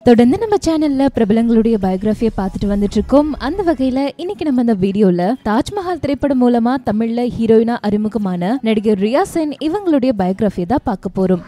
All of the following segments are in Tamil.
தொடர்ந்து நம்ம சேனல்ல பிரபலங்களுடைய பயோகிராஃபியை பார்த்துட்டு வந்துட்டு இருக்கோம் அந்த வகையில இன்னைக்கு நம்ம இந்த வீடியோல தாஜ்மஹால் திரைப்படம் மூலமா தமிழ்ல ஹீரோயினா அறிமுகமான நடிகர் ரியா சென் இவங்களுடைய பயோகிராஃபியை தான் பார்க்க போறோம்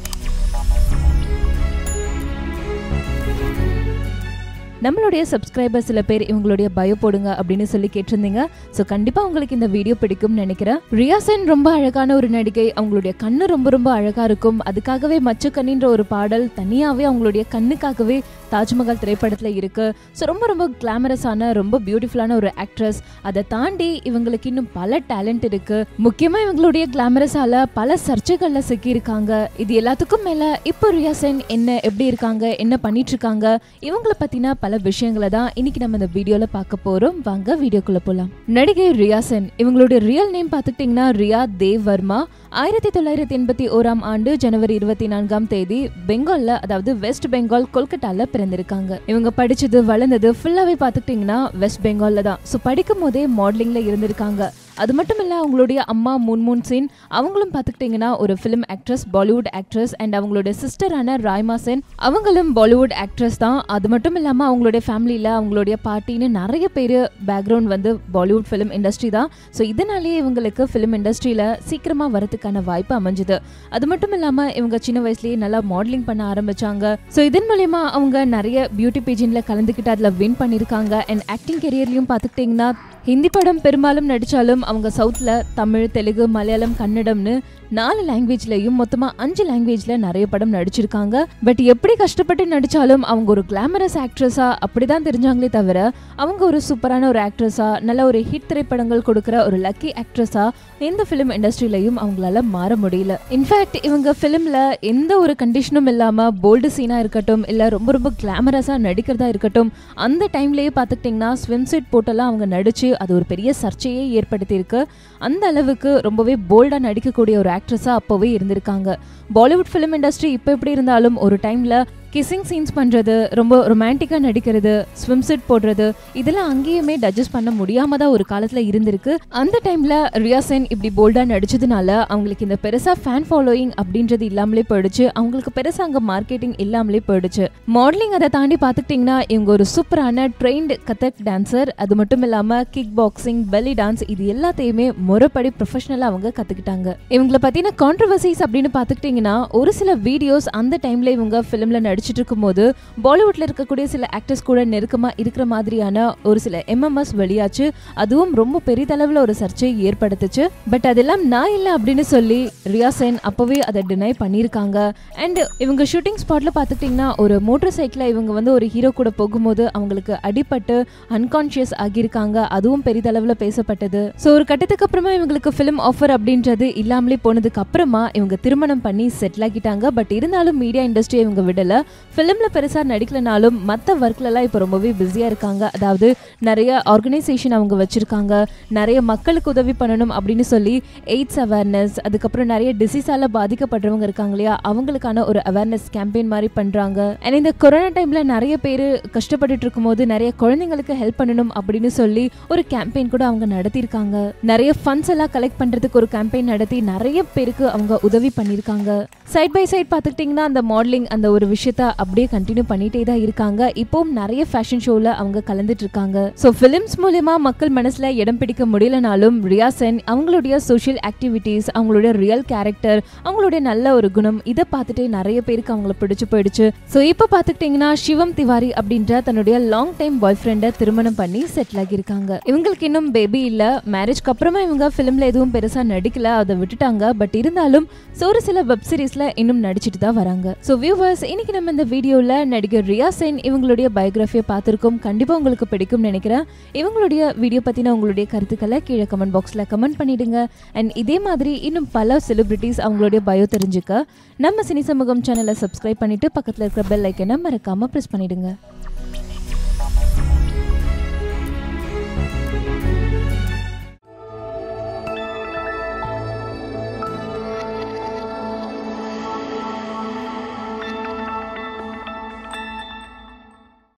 நம்மளுடைய சப்ஸ்கிரைபர் சில பேர் இவங்களுடைய பயோ போடுங்க அப்படின்னு சொல்லி கேட்டிருந்தீங்க ஸோ கண்டிப்பாக உங்களுக்கு இந்த வீடியோ பிடிக்கும்னு நினைக்கிறேன் ரியா சென் ரொம்ப அழகான ஒரு நடிகை அவங்களுடைய கண்ணு ரொம்ப ரொம்ப அழகாக இருக்கும் அதுக்காகவே மச்சக்கண்ணின்ற ஒரு பாடல் தனியாகவே அவங்களுடைய கண்ணுக்காகவே தாஜ்மஹால் திரைப்படத்தில் இருக்கு ஸோ ரொம்ப ரொம்ப கிளாமரஸான ரொம்ப பியூட்டிஃபுல்லான ஒரு ஆக்ட்ரஸ் அதை தாண்டி இவங்களுக்கு இன்னும் பல டேலண்ட் இருக்கு முக்கியமாக இவங்களுடைய கிளாமரஸால பல சர்ச்சைகளில் சிக்கியிருக்காங்க இது எல்லாத்துக்கும் மேலே இப்போ ரியா சென் என்ன எப்படி இருக்காங்க என்ன பண்ணிட்டு இருக்காங்க இவங்கள பத்தின பல விஷயங்களை தான் இன்னைக்கு நம்ம இந்த வீடியோல பார்க்க போறோம் வாங்க வீடியோக்குள்ள போலாம் நடிகை ரியா சென் இவங்களுடைய ரியல் நேம் பார்த்துக்கிட்டிங்கன்னா ரியா தேவ் வர்மா ஆயிரத்தி தொள்ளாயிரத்தி எண்பத்தி ஓராம் ஆண்டு ஜனவரி இருபத்தி நான்காம் தேதி பெங்கால்ல அதாவது வெஸ்ட் பெங்கால் கொல்கட்டால பிறந்திருக்காங்க இவங்க படிச்சது வளர்ந்தது ஃபுல்லாவே பார்த்துக்கிட்டிங்கன்னா வெஸ்ட் பெங்கால்ல தான் ஸோ படிக்கும் போதே மாடலிங்ல இருந்திருக்காங்க அது மட்டும் இல்லை அவங்களுடைய அம்மா முன்முன் சென் அவங்களும் பார்த்துக்கிட்டிங்கன்னா ஒரு film actress Bollywood actress and அவங்களுடைய சிஸ்டரான ராய்மா சென் அவங்களும் பாலிவுட் ஆக்ட்ரஸ் தான் அது மட்டும் இல்லாமல் அவங்களுடைய ஃபேமிலியில் அவங்களுடைய பாட்டின்னு நிறைய பேர் பேக்ரவுண்ட் வந்து பாலிவுட் ஃபிலிம் இண்டஸ்ட்ரி தான் ஸோ இதனாலேயே இவங்களுக்கு ஃபிலிம் இண்டஸ்ட்ரியில் சீக்கிரமாக வரதுக்கான வாய்ப்பு அமைஞ்சுது அது மட்டும் இல்லாமல் இவங்க சின்ன வயசுலேயே நல்லா மாடலிங் பண்ண ஆரம்பிச்சாங்க ஸோ இதன் மூலயமா அவங்க நிறைய பியூட்டி பேஜினில் கலந்துக்கிட்டு அதில் வின் பண்ணியிருக்காங்க அண்ட் ஆக்டிங் கெரியர்லையும் பார்த்துக்கிட்டிங்கன்னா ஹிந்தி படம் பெரும்பாலும் நடித்தாலும் அவங்க சவுத்தில் தமிழ் தெலுங்கு மலையாளம் கன்னடம்னு நாலு லாங்குவேஜ்லையும் மொத்தமாக அஞ்சு லாங்குவேஜில் நிறைய படம் நடிச்சிருக்காங்க பட் எப்படி கஷ்டப்பட்டு நடித்தாலும் அவங்க ஒரு கிளாமரஸ் ஆக்ட்ரஸாக அப்படி தான் தெரிஞ்சாங்களே தவிர அவங்க ஒரு சூப்பரான ஒரு ஆக்ட்ரஸாக நல்ல ஒரு ஹிட் திரைப்படங்கள் கொடுக்குற ஒரு லக்கி ஆக்ட்ரஸாக எந்த ஃபிலிம் இண்டஸ்ட்ரியிலையும் அவங்களால மாற முடியல இன்ஃபேக்ட் இவங்க ஃபிலிமில் எந்த ஒரு கண்டிஷனும் இல்லாமல் போல்டு சீனாக இருக்கட்டும் இல்லை ரொம்ப ரொம்ப கிளாமரஸாக நடிக்கிறதா இருக்கட்டும் அந்த டைம்லேயே பார்த்துக்கிட்டிங்கன்னா ஸ்விம் சூட் போட்டெல்லாம் அவங்க நடித்து அது ஒரு பெரிய சர்ச்சையே ஏற்படுத்தியிருக்கு அந்த அளவுக்கு ரொம்பவே போல்டாக நடிக்கக்கூடிய ஒரு ஆக்ட்ரஸாக அப்போவே இருந்திருக்காங்க பாலிவுட் ஃபிலிம் இண்டஸ்ட்ரி இப்போ எப்படி இருந்தாலும் ஒரு டைமில் கிஸ்ஸிங் சீன்ஸ் பண்ணுறது ரொம்ப ரொமான்டிக்காக நடிக்கிறது ஸ்விம் செட் போடுறது இதெல்லாம் அங்கேயுமே டஜஸ்ட் பண்ண முடியாம தான் ஒரு காலத்தில் இருந்திருக்கு அந்த டைமில் ரியாசென் இப்படி போல்டாக நடிச்சதுனால அவங்களுக்கு இந்த பெருசாக ஃபேன் ஃபாலோயிங் அப்படின்றது இல்லாமலே போயிடுச்சு அவங்களுக்கு பெருசாக அங்கே மார்க்கெட்டிங் இல்லாமலே போயிடுச்சு மாடலிங் அதை தாண்டி பார்த்துக்கிட்டிங்கன்னா இவங்க ஒரு சூப்பரான ட்ரெயின்டு கதக் டான்சர் அது மட்டும் இல்லாமல் கிக் பாக்ஸிங் பெல்லி டான்ஸ் இது எல்லாத்தையுமே முறைப்படி ப்ரொஃபஷனலாக அவங்க கற்றுக்கிட்டாங்க இவங்களை பற்றின கான்ட்ரவர்சிஸ் அப்படின்னு பார்த்துக்கிட்டிங்கன்னா ஒரு சில வீடியோஸ் அந்த டைமில் இவங்க ஃபிலிமில் நடிச்சிட்டு இருக்கும்போது பாலிவுட்ல இருக்கக்கூடிய சில ஆக்டர்ஸ் கூட நெருக்கமா இருக்கிற மாதிரியான ஒரு சில எம்எம்எஸ் வெளியாச்சு அதுவும் ரொம்ப பெரிதளவில் ஒரு சர்ச்சை ஏற்படுத்துச்சு பட் அதெல்லாம் நான் இல்லை அப்படின்னு சொல்லி ரியா சென் அப்பவே அதை டினை பண்ணியிருக்காங்க அண்ட் இவங்க ஷூட்டிங் ஸ்பாட்ல பார்த்துக்கிட்டிங்கன்னா ஒரு மோட்டார் சைக்கிளை இவங்க வந்து ஒரு ஹீரோ கூட போகும்போது அவங்களுக்கு அடிபட்டு அன்கான்ஷியஸ் ஆகியிருக்காங்க அதுவும் பெரிதளவில் பேசப்பட்டது ஸோ ஒரு கட்டத்துக்கு அப்புறமா இவங்களுக்கு ஃபிலிம் ஆஃபர் அப்படின்றது இல்லாமலே போனதுக்கு அப்புறமா இவங்க திருமணம் பண்ணி செட்டில் ஆகிட்டாங்க பட் இருந்தாலும் மீடியா இண்டஸ்ட்ரி இவங்க விடல ஃபிலிமில் பெருசாக நடிக்கலனாலும் மற்ற ஒர்க்லலாம் இப்போ ரொம்பவே பிஸியாக இருக்காங்க அதாவது நிறைய ஆர்கனைசேஷன் அவங்க வச்சுருக்காங்க நிறைய மக்களுக்கு உதவி பண்ணணும் அப்படின்னு சொல்லி எய்ட்ஸ் அவேர்னஸ் அதுக்கப்புறம் நிறைய டிசீஸால் பாதிக்கப்படுறவங்க இருக்காங்க இல்லையா அவங்களுக்கான ஒரு அவேர்னஸ் கேம்பெயின் மாதிரி பண்ணுறாங்க அண்ட் இந்த கொரோனா டைமில் நிறைய பேர் கஷ்டப்பட்டுட்டு இருக்கும்போது நிறைய குழந்தைங்களுக்கு ஹெல்ப் பண்ணணும் அப்படின்னு சொல்லி ஒரு கேம்பெயின் கூட அவங்க நடத்தியிருக்காங்க நிறைய ஃபண்ட்ஸ் எல்லாம் கலெக்ட் பண்ணுறதுக்கு ஒரு கேம்பெயின் நடத்தி நிறைய பேருக்கு அவங்க உதவி பண்ணியிருக்காங்க சைட் பை சைட் பார்த்துக்கிட்டிங்கன்னா அந்த மாடலிங் அந்த ஒரு விஷயத்த அப்படியே கண்டினியூ பண்ணிட்டே தான் இருக்காங்க இப்போவும் நிறைய ஃபேஷன் ஷோவில் அவங்க கலந்துட்டு இருக்காங்க ஸோ ஃபிலிம்ஸ் மூலயமா மக்கள் மனசில் இடம் பிடிக்க முடியலனாலும் ரியா சென் அவங்களுடைய சோஷியல் ஆக்டிவிட்டீஸ் அவங்களுடைய ரியல் கேரக்டர் அவங்களுடைய நல்ல ஒரு குணம் இதை பார்த்துட்டு நிறைய பேருக்கு அவங்கள பிடிச்சு போயிடுச்சு ஸோ இப்போ பார்த்துக்கிட்டிங்கன்னா சிவம் திவாரி அப்படின்ற தன்னுடைய லாங் டைம் பாய் ஃப்ரெண்டை திருமணம் பண்ணி செட்டில் ஆகியிருக்காங்க இவங்களுக்கு இன்னும் பேபி இல்லை மேரேஜ்க்கு அப்புறமா இவங்க ஃபிலிமில் எதுவும் பெருசாக நடிக்கல அதை விட்டுட்டாங்க பட் இருந்தாலும் ஸோ ஒரு சில வெப் சீரிஸ்ல இன்னும் நடிச்சிட்டு தான் வராங்க ஸோ வியூவர்ஸ் இன்னைக்கு நம்ம இந்த வீடியோவில் நடிகர் ரியா சென் இவங்களுடைய பயோகிராஃபியை பார்த்துருக்கோம் கண்டிப்பாக உங்களுக்கு பிடிக்கும்னு நினைக்கிறேன் இவங்களுடைய வீடியோ பற்றின உங்களுடைய கருத்துக்களை கீழே கமெண்ட் பாக்ஸில் கமெண்ட் பண்ணிடுங்க அண்ட் இதே மாதிரி இன்னும் பல செலிபிரிட்டிஸ் அவங்களுடைய பயோ தெரிஞ்சுக்க நம்ம சினி சமூகம் சேனலை சப்ஸ்கிரைப் பண்ணிட்டு பக்கத்தில் இருக்கிற பெல் ஐக்கனை மறக்காம ப்ரெஸ் பண்ணிடுங்க